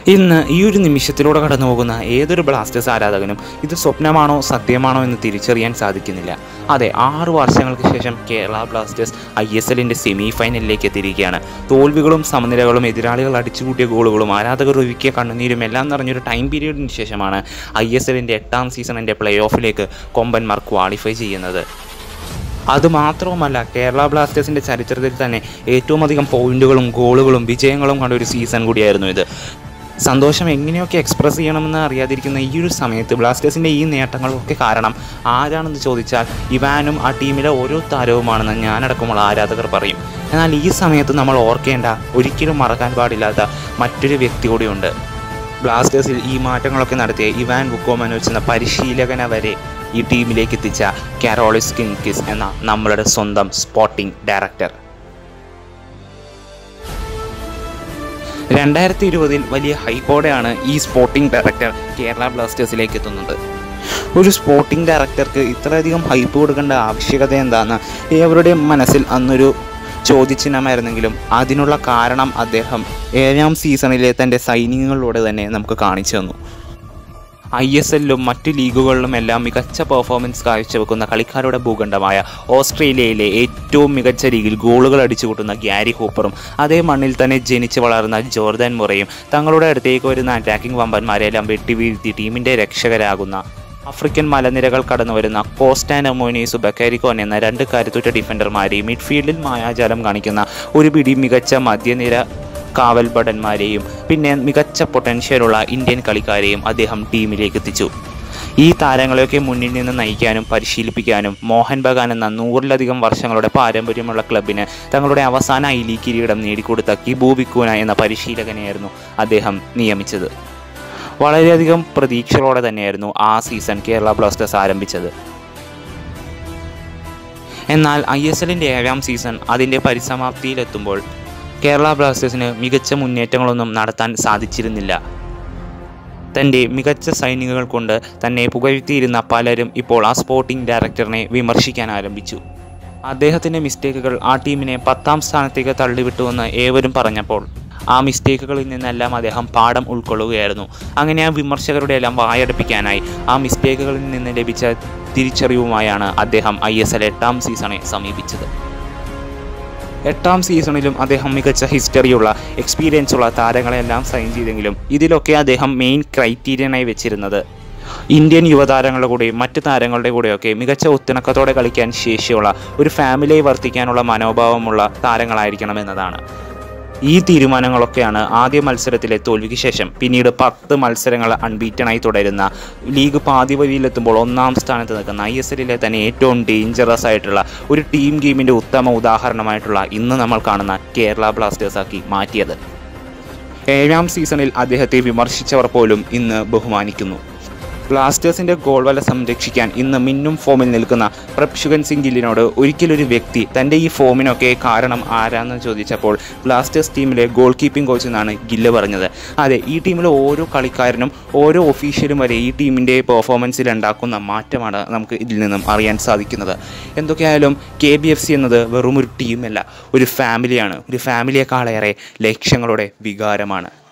ഇന്ന് ഈ ഒരു നിമിഷത്തിലൂടെ കടന്നു പോകുന്ന ഏതൊരു ബ്ലാസ്റ്റേഴ്സ് ആരാധകനും ഇത് സ്വപ്നമാണോ സത്യമാണോ എന്ന് തിരിച്ചറിയാൻ സാധിക്കുന്നില്ല അതെ ആറ് വർഷങ്ങൾക്ക് ശേഷം കേരള ബ്ലാസ്റ്റേഴ്സ് ഐ എസ് എല്ലിൻ്റെ സെമി ഫൈനലിലേക്ക് എത്തിയിരിക്കുകയാണ് തോൽവികളും സമനിലകളും എതിരാളികൾ അടിച്ചുകൂട്ടിയ ഗോളുകളും ആരാധകർ ഒഴുക്കിയ കണ്ണുനീരും എല്ലാം നിറഞ്ഞൊരു ടൈം പീരീഡിന് ശേഷമാണ് ഐ എസ് എല്ലിൻ്റെ എട്ടാം സീസണിൻ്റെ പ്ലേ ഓഫിലേക്ക് കൊമ്പന്മാർ ക്വാളിഫൈ ചെയ്യുന്നത് അതുമാത്രവുമല്ല കേരള ബ്ലാസ്റ്റേഴ്സിൻ്റെ ചരിത്രത്തിൽ തന്നെ ഏറ്റവും അധികം പോയിന്റുകളും ഗോളുകളും വിജയങ്ങളും കണ്ട ഒരു സീസൺ കൂടിയായിരുന്നു ഇത് സന്തോഷം എങ്ങനെയൊക്കെ എക്സ്പ്രസ് ചെയ്യണമെന്ന് അറിയാതിരിക്കുന്ന ഈ ഒരു സമയത്ത് ബ്ലാസ്റ്റേഴ്സിൻ്റെ ഈ നേട്ടങ്ങളൊക്കെ കാരണം ആരാണെന്ന് ചോദിച്ചാൽ ഇവാനും ആ ടീമിലെ ഓരോ താരവുമാണെന്ന് ഞാനടക്കമുള്ള ആരാധകർ പറയും എന്നാൽ ഈ സമയത്ത് നമ്മൾ ഓർക്കേണ്ട ഒരിക്കലും മറക്കാൻ പാടില്ലാത്ത മറ്റൊരു വ്യക്തി കൂടിയുണ്ട് ബ്ലാസ്റ്റേഴ്സിൽ ഈ മാറ്റങ്ങളൊക്കെ നടത്തിയ ഇവാൻ വുക്കോമനോച്ച് എന്ന പരിശീലകനെ വരെ ഈ ടീമിലേക്ക് എത്തിച്ച കാരോളിസ് കിൻകിസ് എന്ന നമ്മളുടെ സ്വന്തം സ്പോർട്ടിംഗ് ഡയറക്ടർ രണ്ടായിരത്തി ഇരുപതിൽ വലിയ ഹൈപ്പോടെയാണ് ഈ സ്പോർട്ടിംഗ് ഡയറക്ടർ കേരള ബ്ലാസ്റ്റേഴ്സിലേക്ക് എത്തുന്നത് ഒരു സ്പോർട്ടിംഗ് ഡയറക്ടർക്ക് ഇത്രയധികം ഹൈപ്പ് കൊടുക്കേണ്ട ആവശ്യകത എന്താണെന്ന് ഏവരുടെയും മനസ്സിൽ അന്നൊരു ചോദ്യചിഹ്നമായിരുന്നെങ്കിലും അതിനുള്ള കാരണം അദ്ദേഹം ഏഴാം സീസണിലെ തൻ്റെ സൈനികങ്ങളിലൂടെ തന്നെ നമുക്ക് കാണിച്ചു തന്നു ഐ എസ് എല്ലിലും മറ്റു ലീഗുകളിലും എല്ലാം മികച്ച പെർഫോമൻസ് കാഴ്ചവെക്കുന്ന കളിക്കാരുടെ ഭൂഖണ്ഡമായ ഓസ്ട്രേലിയയിലെ ഏറ്റവും മികച്ച ലീഗിൽ ഗോളുകൾ അടിച്ചു കൂട്ടുന്ന ഗ്യാരി ഹൂപ്പറും അതേ മണ്ണിൽ തന്നെ ജനിച്ചു വളർന്ന ജോർദാൻ മുറയും തങ്ങളുടെ അടുത്തേക്ക് വരുന്ന അറ്റാക്കിംഗ് വമ്പന്മാരെല്ലാം വെട്ടിവീഴ്ത്തി ടീമിൻ്റെ രക്ഷകരാകുന്ന ആഫ്രിക്കൻ മലനിരകൾ കടന്നു വരുന്ന കോസ്റ്റാനമോനീസു ബക്കാരിക്കോൻ എന്ന രണ്ട് കരുത്തുറ്റ ഡിഫൻഡർമാരെയും മിഡ്ഫീൽഡിൽ മായാജാലം കാണിക്കുന്ന ഒരു പിടി മികച്ച മധ്യനിര കാവൽ ഭടന്മാരെയും പിന്നെ മികച്ച പൊട്ടൻഷ്യലുള്ള ഇന്ത്യൻ കളിക്കാരെയും അദ്ദേഹം ടീമിലേക്ക് എത്തിച്ചു ഈ താരങ്ങളെയൊക്കെ മുന്നിൽ നിന്ന് നയിക്കാനും പരിശീലിപ്പിക്കാനും മോഹൻ ബഗാൻ എന്ന നൂറിലധികം വർഷങ്ങളുടെ പാരമ്പര്യമുള്ള ക്ലബിന് തങ്ങളുടെ അവസാന ഐ ലീഗ് കിരീടം നേടിക്കൊടുത്ത കിബു വിക്കൂന എന്ന പരിശീലകനെയായിരുന്നു അദ്ദേഹം നിയമിച്ചത് വളരെയധികം പ്രതീക്ഷകളോടെ തന്നെയായിരുന്നു ആ സീസൺ കേരള ബ്ലാസ്റ്റേഴ്സ് ആരംഭിച്ചത് എന്നാൽ ഐ എസ് എല്ലിൻ്റെ ഏഴാം സീസൺ അതിൻ്റെ പരിസമാപ്തിയിലെത്തുമ്പോൾ കേരള ബ്ലാസ്റ്റേഴ്സിന് മികച്ച മുന്നേറ്റങ്ങളൊന്നും നടത്താൻ സാധിച്ചിരുന്നില്ല തൻ്റെ മികച്ച സൈനികകൾ കൊണ്ട് തന്നെ പുകഴ്ത്തിയിരുന്ന പലരും ഇപ്പോൾ ആ സ്പോർട്ടിംഗ് ഡയറക്ടറിനെ വിമർശിക്കാൻ ആരംഭിച്ചു അദ്ദേഹത്തിൻ്റെ മിസ്റ്റേക്കുകൾ ആ ടീമിനെ പത്താം സ്ഥാനത്തേക്ക് തള്ളിവിട്ടുവെന്ന് ഏവരും പറഞ്ഞപ്പോൾ ആ മിസ്റ്റേക്കുകളിൽ നിന്നെല്ലാം അദ്ദേഹം പാഠം ഉൾക്കൊള്ളുകയായിരുന്നു അങ്ങനെ ആ വിമർശകരുടെ എല്ലാം വായടപ്പിക്കാനായി ആ മിസ്റ്റേക്കുകളിൽ നിന്ന് ലഭിച്ച തിരിച്ചറിവുമായാണ് അദ്ദേഹം ഐ എസ് എൽ എട്ടാം സീസണെ സമീപിച്ചത് എട്ടാം സീസണിലും അദ്ദേഹം മികച്ച ഹിസ്റ്ററിയുള്ള എക്സ്പീരിയൻസ് ഉള്ള താരങ്ങളെല്ലാം സൈൻ ചെയ്തെങ്കിലും ഇതിലൊക്കെ അദ്ദേഹം മെയിൻ ക്രൈറ്റീരിയനായി വെച്ചിരുന്നത് ഇന്ത്യൻ യുവതാരങ്ങളുടെ കൂടെയും മറ്റ് താരങ്ങളുടെ കൂടെയൊക്കെ മികച്ച ഒത്തിണക്കത്തോടെ കളിക്കാൻ ശേഷിയുള്ള ഒരു ഫാമിലിയെ വർത്തിക്കാനുള്ള മനോഭാവമുള്ള താരങ്ങളായിരിക്കണം എന്നതാണ് ഈ തീരുമാനങ്ങളൊക്കെയാണ് ആദ്യ മത്സരത്തിലെ തോൽവിക്ക് ശേഷം പിന്നീട് പത്ത് മത്സരങ്ങൾ അൺബീറ്റനായി തുടരുന്ന ലീഗ് പാതിവഴിയിലെത്തുമ്പോൾ ഒന്നാം സ്ഥാനത്ത് നിൽക്കുന്ന ഐ എസ് എല്ലിലെ തന്നെ ഏറ്റവും ഡേഞ്ചറസ് ആയിട്ടുള്ള ഒരു ടീം ഗെയിമിൻ്റെ ഉത്തമ ഉദാഹരണമായിട്ടുള്ള ഇന്ന് നമ്മൾ കാണുന്ന കേരള ബ്ലാസ്റ്റേഴ്സാക്കി മാറ്റിയത് ഏഴാം സീസണിൽ അദ്ദേഹത്തെ വിമർശിച്ചവർ പോലും ഇന്ന് ബഹുമാനിക്കുന്നു ബ്ലാസ്റ്റേഴ്സിന്റെ ഗോൾ വല സംരക്ഷിക്കാൻ ഇന്ന് മിന്നും ഫോമിൽ നിൽക്കുന്ന പ്രപ്ഷുഗൻ സിംഗ് ഗില്ലിനോട് ഒരിക്കലൊരു വ്യക്തി തൻ്റെ ഈ ഫോമിനൊക്കെ കാരണം ആരാന്ന് ചോദിച്ചപ്പോൾ ബ്ലാസ്റ്റേഴ്സ് ടീമിലെ ഗോൾ കീപ്പിംഗ് കോച്ച് എന്നാണ് ഗില്ല് പറഞ്ഞത് അതെ ഈ ടീമിലെ ഓരോ കളിക്കാരനും ഓരോ ഒഫീഷ്യലും വരെ ഈ ടീമിൻ്റെ പെർഫോമൻസിൽ ഉണ്ടാക്കുന്ന മാറ്റമാണ് നമുക്ക് ഇതിൽ നിന്നും അറിയാൻ സാധിക്കുന്നത് എന്തൊക്കെയായാലും കെ ബി എഫ് സി എന്നത് വെറും ഒരു ടീമല്ല ഒരു ഫാമിലിയാണ് ഒരു ഫാമിലിയെക്കാളേറെ ലക്ഷ്യങ്ങളുടെ വികാരമാണ്